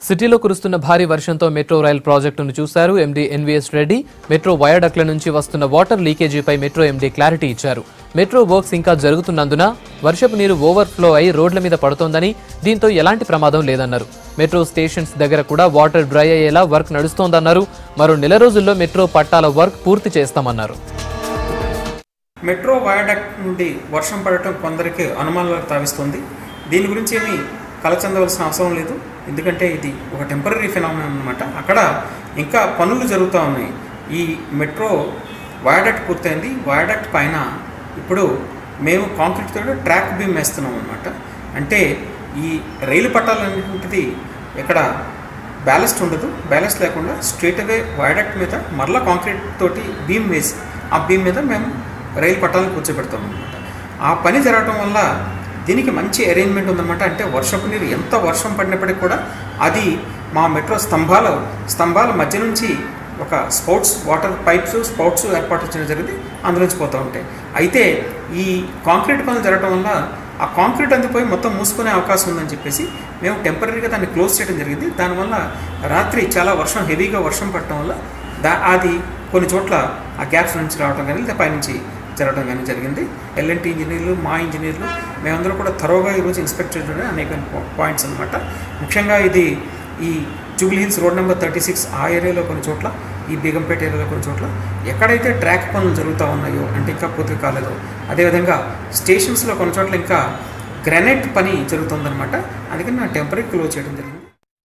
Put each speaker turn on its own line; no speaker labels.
సిటీలో కురుస్తున్న భారీ వర్షంతో మెట్రో రైల్ ప్రాజెక్టును చూశారు ఎండీ ఎన్వీఎస్ రెడ్డి మెట్రో వయాడక్ల నుంచి వస్తున్న వాటర్ లీకేజీపై మెట్రో ఎండీ క్లారిటీ ఇచ్చారు మెట్రో వర్క్స్ ఇంకా జరుగుతున్నందున వర్షపు నీరు ఓవర్ఫ్లో అయి రోడ్ల మీద పడుతోందని దీంతో ఎలాంటి ప్రమాదం లేదన్నారు మెట్రో స్టేషన్స్ దగ్గర కూడా వాటర్ డ్రై అయ్యేలా వర్క్ నడుస్తోందన్నారు మరో నెల రోజుల్లో మెట్రో పట్టాల వర్క్ పూర్తి చేస్తామన్నారు
మెట్రో వయాడక్ట్ నుండి వర్షం పడటం కొందరికి అనుమానాలకు తావిస్తుంది దీని గురించి ఏమీ కలచందవలసిన అవసరం లేదు ఎందుకంటే ఇది ఒక టెంపరీ ఫినామినా అనమాట అక్కడ ఇంకా పనులు జరుగుతూ ఉన్నాయి ఈ మెట్రో వయాడక్ట్ పూర్తయింది వయాడక్ట్ పైన ఇప్పుడు మేము కాంక్రీట్ తోటి ట్రాక్ బీమ్ వేస్తున్నాం అనమాట అంటే ఈ రైలు పట్టాలనేటువంటిది ఇక్కడ బ్యాలెస్ట్ ఉండదు బ్యాలెస్ట్ లేకుండా స్ట్రేట్ అవే వయాడక్ట్ మీద మరలా కాంక్రీట్ తోటి బీమ్ వేసి ఆ బీమ్ మీద మేము రైలు పట్టాలను కూర్చోబెడతాం అనమాట ఆ పని జరగటం వల్ల దీనికి మంచి అరేంజ్మెంట్ ఉందన్నమాట అంటే వర్షపు నీరు ఎంత వర్షం పడినప్పటికీ కూడా అది మా మెట్రో స్తంభాల స్తంభాల మధ్య నుంచి ఒక స్పౌట్స్ వాటర్ పైప్స్ స్పౌట్స్ ఏర్పాటు చేయడం జరిగింది అందులోంచి పోతూ ఉంటాయి అయితే ఈ కాంక్రీట్ పనులు జరగడం వల్ల ఆ కాంక్రీట్ అందిపోయి మొత్తం మూసుకునే అవకాశం ఉందని చెప్పేసి మేము టెంపరీగా దాన్ని క్లోజ్ చేయడం జరిగింది దానివల్ల రాత్రి చాలా వర్షం హెవీగా వర్షం పడటం వల్ల దా అది కొన్ని చోట్ల ఆ గ్యాప్స్ నుంచి రావడం కానీ లేదా పైనుంచి జరగడం కానీ జరిగింది ఎల్ఎన్టీ ఇంజనీర్లు మా ఇంజనీర్లు మేమందరూ కూడా త్వరగా ఈరోజు ఇన్స్పెక్ట్ చేయడం అనేక పాయింట్స్ అనమాట ముఖ్యంగా ఇది ఈ Jubilee Hills road number thirty six ఆ ఏరియాలో కొన్ని చోట్ల ఈ బేగంపేట ఏరియాలో కొన్ని చోట్ల ఎక్కడైతే ట్రాక్ పనులు జరుగుతూ ఉన్నాయో అంటే ఇంకా పూర్తి కాలేదో అదేవిధంగా స్టేషన్స్లో కొన్ని చోట్ల ఇంకా గ్రానైట్ పని జరుగుతుందన్నమాట అందుకని మేము టెంపరీ క్లోజ్ చేయడం జరిగింది